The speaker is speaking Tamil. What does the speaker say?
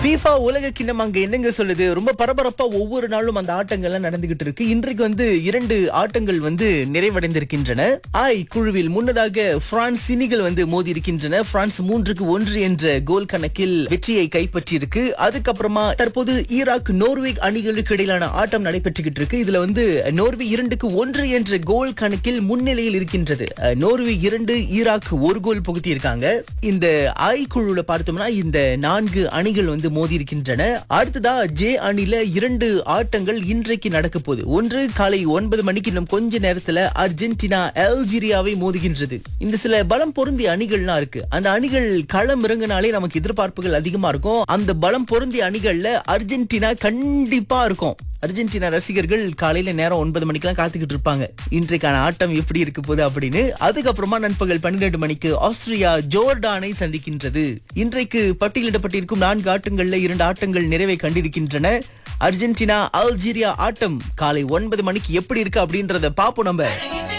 FIFA உலக கிண்ணம் அங்க என்னங்க சொல்லுது ரொம்ப பரபரப்பா ஒவ்வொரு நாளும் அந்த ஆட்டங்கள்லாம் நடந்துகிட்டு இருக்கு இன்றைக்கு வந்து இரண்டு ஆட்டங்கள் வந்து நிறைவடைந்திருக்கின்றன ஆய் குழுவில் முன்னதாக பிரான்ஸ் சினிகள் வந்து மோதி இருக்கின்றன பிரான்ஸ் மூன்றுக்கு ஒன்று என்ற கோல் கணக்கில் வெற்றியை கைப்பற்றி இருக்கு அதுக்கப்புறமா தற்போது ஈராக் நோர்வே அணிகளுக்கு இடையிலான ஆட்டம் நடைபெற்றுகிட்டு இருக்கு இதுல வந்து நோர்வே இரண்டுக்கு ஒன்று என்ற கோல் கணக்கில் முன்னிலையில் இருக்கின்றது அஹ், நோர்வே இரண்டு ஈராக் ஒரு கோல் புகுத்தி இருக்காங்க இந்த ஐ குழுல பார்த்தோம்னா இந்த நான்கு அணிகள் வந்து மோதி இருக்கின்றன அடுத்ததா ஜே அணில இரண்டு ஆட்டங்கள் இன்றைக்கு நடக்க போகுது ஒன்று காலை ஒன்பது மணிக்கு இன்னும் கொஞ்ச நேரத்துல அர்ஜென்டினா அல்ஜீரியாவை மோதுகின்றது இந்த சில பலம் பொருந்திய அணிகள்லாம் இருக்கு அந்த அணிகள் களம் இறங்கினாலே நமக்கு எதிர்பார்ப்புகள் அதிகமா இருக்கும் அந்த பலம் பொருந்திய அணிகள்ல அர்ஜென்டினா கண்டிப்பா இருக்கும் அர்ஜென்டினா ரசிகர்கள் காலையில நேரம் ஒன்பது மணிக்கெல்லாம் காத்துக்கிட்டு இருப்பாங்க இன்றைக்கான ஆட்டம் எப்படி இருக்க போகுது அப்படின்னு அதுக்கப்புறமா நண்பகல் பன்னிரண்டு மணிக்கு ஆஸ்திரியா ஜோர்டானை சந்திக்கின்றது இன்றைக்கு பட்டியலிடப்பட்டிருக்கும் நான்கு ஆட்டங்கள்ல இரண்டு ஆட்டங்கள் நிறைவை கண்டிருக்கின்றன அர்ஜென்டினா அல்ஜீரியா ஆட்டம் காலை ஒன்பது மணிக்கு எப்படி இருக்கு அப்படின்றத பாப்போம் நம்ம